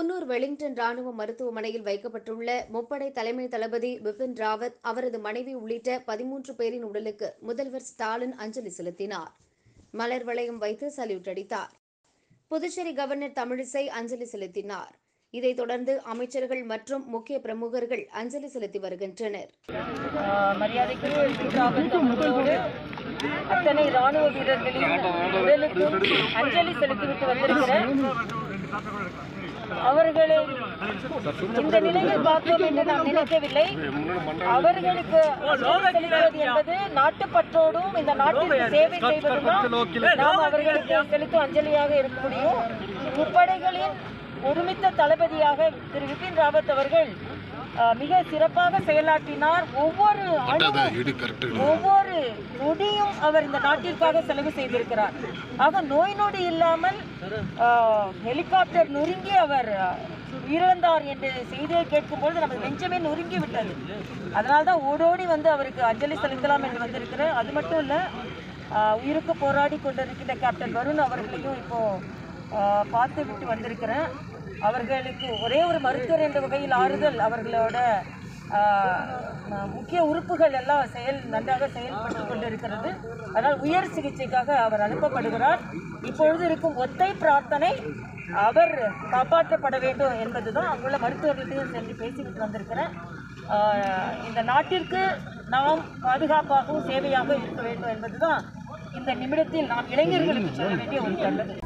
Coonoor Wellington ராணுவ மருத்துவமனையில் வைக்கப்பட்டுள்ள முப்படை தலைமை தளபதி பிபின் ராவத் அவரது மனைவி உள்ளிட்ட பதிமூன்று பேரின் உடலுக்கு முதல்வர் ஸ்டாலின் அஞ்சலி செலுத்தினார் மலர் வளையம் வைத்து சல்யூட் அடித்தார் புதுச்சேரி கவர்னர் தமிழிசை அஞ்சலி செலுத்தினார் இதைத் தொடர்ந்து அமைச்சர்கள் மற்றும் முக்கிய பிரமுகர்கள் அஞ்சலி செலுத்தி வருகின்றனர் ஆஹ் மரியாதைக்குரிய ராவத் அவர்களோடு அத்தனை ராணுவ வீரர்களின் உடலுக்கும் அஞ்சலி செலுத்திவிட்டு வந்திருக்கிறேன் அவர்களை இந்த நிலையில் பார்த்தோம் என்று நாம் நினைக்கவில்லை அவர்களுக்கு அஞ்சலி செலுத்துவது என்பது நாட்டுப்பற்றோடும் இந்த நாட்டிற்கு சேவை செய்வதும் தான் நாம் அவர்களுக்கு செலுத்தும் அஞ்சலியாக இருக்க முடியும் முப்படைகளின் ஒருமித்த தளபதியாக திரு விபின் ராவத் அவர்கள் ஆஹ், மிக சிறப்பாக செயலாற்றினார் ஒவ்வொரு அணுவும் ஒவ்வொரு நொடியும் அவர் இந்த நாட்டிற்காக செலவு செய்திருக்கிறார் ஆக நோய் நொடி இல்லாமல் ஆஹ், ஹெலிகாப்டர் நொறுங்கி அவர் ஆஹ், உயிரிழந்தார் என்று செய்தியை கேட்கும்பொழுது நமது நெஞ்சமே நொறுங்கி விட்டது அதனால தான் ஓடோடி வந்து அவருக்கு அஞ்சலி செலுத்தலாம் என்று வந்திருக்கிறேன் அது மட்டும் இல்லை உயிருக்கு போராடி கொண்டிருக்கின்ற கேப்டன் வருண் அவர்களையும் இப்போ ஆஹ், பார்த்து விட்டு வந்திருக்கிறேன் அவர்களுக்கு ஒரே ஒரு மருத்துவர் என்ற வகையில் ஆறுதல் அவர்களோட ஆஹ், ம- முக்கிய உறுப்புகள் எல்லாம் செயல் நன்றாக செயல்பட்டு கொண்டிருக்கிறது அதனால் உயர் சிகிச்சைக்காக அவர் அனுப்பப்படுகிறார் இப்பொழுது இருக்கும் ஒத்தை பிரார்த்தனை அவர் காப்பாற்றப்பட வேண்டும் என்பதுதான் அங்குள்ள மருத்துவர்களையும் சென்று பேசிவிட்டு வந்திருக்கிறேன் ஆஹ், இந்த நாட்டிற்கு நாம் பாதுகாப்பாகவும் சேவையாக இருக்க வேண்டும் என்பதுதான் இந்த நிமிடத்தில் நாம் இளைஞர்களுக்கு சொல்ல வேண்டிய ஒரு நல்லது